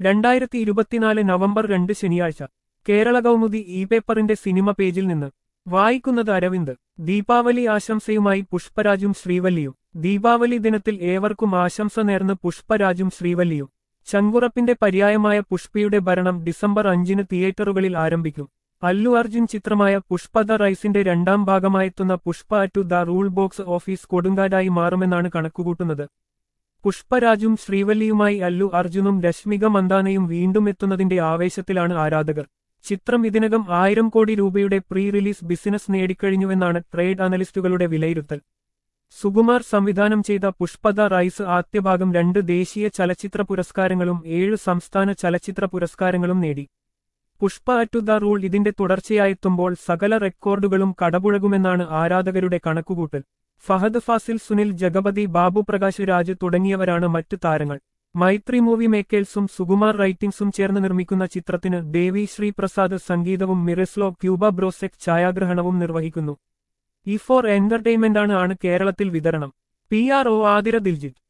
രണ്ടായിരത്തി ഇരുപത്തിനാല് നവംബർ രണ്ട് ശനിയാഴ്ച കേരള കൗമുദി ഇ പേപ്പറിന്റെ സിനിമ പേജിൽ നിന്ന് വായിക്കുന്നത് അരവിന്ദ് ദീപാവലി ആശംസയുമായി പുഷ്പരാജും ശ്രീവല്ലിയും ദീപാവലി ദിനത്തിൽ ഏവർക്കും ആശംസ നേർന്ന് പുഷ്പരാജും ശ്രീവല്ലിയും ചങ്കുറപ്പിന്റെ പര്യായമായ പുഷ്പയുടെ ഭരണം ഡിസംബർ അഞ്ചിന് തിയേറ്ററുകളിൽ ആരംഭിക്കും അല്ലു അർജുൻ ചിത്രമായ പുഷ്പ ദ റൈസിന്റെ രണ്ടാം ഭാഗമായെത്തുന്ന Pushpa two the rule box office കൊടുങ്കാറ്റായി മാറുമെന്നാണ് കണക്കുകൂട്ടുന്നത് പുഷ്പരാജും ശ്രീവല്ലിയുമായി അല്ലു അർജുനും രശ്മിക മന്ദാനയും വീണ്ടും എത്തുന്നതിന്റെ ആവേശത്തിലാണ് ആരാധകർ ചിത്രം ഇതിനകം ആയിരം കോടി രൂപയുടെ പ്രീ റിലീസ് ബിസിനസ് നേടിക്കഴിഞ്ഞുവെന്നാണ് ട്രേഡ് അനലിസ്റ്റുകളുടെ വിലയിരുത്തൽ സുകുമാർ സംവിധാനം ചെയ്ത പുഷ്പത റൈസ് ആദ്യഭാഗം രണ്ട് ദേശീയ ചലച്ചിത്ര പുരസ്കാരങ്ങളും ഏഴ് സംസ്ഥാന ചലച്ചിത്ര പുരസ്കാരങ്ങളും നേടി പുഷ്പ അറ്റു ദ റൂൾ ഇതിന്റെ തുടർച്ചയായെത്തുമ്പോൾ സകല റെക്കോർഡുകളും കടപുഴകുമെന്നാണ് ആരാധകരുടെ കണക്കുകൂട്ടൽ ഫഹദ് ഫാസിൽ സുനിൽ ജഗപതി ബാബു പ്രകാശ് രാജ് തുടങ്ങിയവരാണ് മറ്റു താരങ്ങൾ മൈത്രി മൂവി മേക്കേഴ്സും സുകുമാർ റൈറ്റിംഗ്സും ചേർന്ന് നിർമ്മിക്കുന്ന ചിത്രത്തിന് ദേവി ശ്രീ പ്രസാദ് സംഗീതവും മിറസ്ലോ ക്യൂബ ബ്രോസെക് ഛായാഗ്രഹണവും നിർവഹിക്കുന്നു ഇ ഫോർ എന്റർടൈൻമെന്റാണ് ആണ് കേരളത്തിൽ വിതരണം P R O Athira Diljith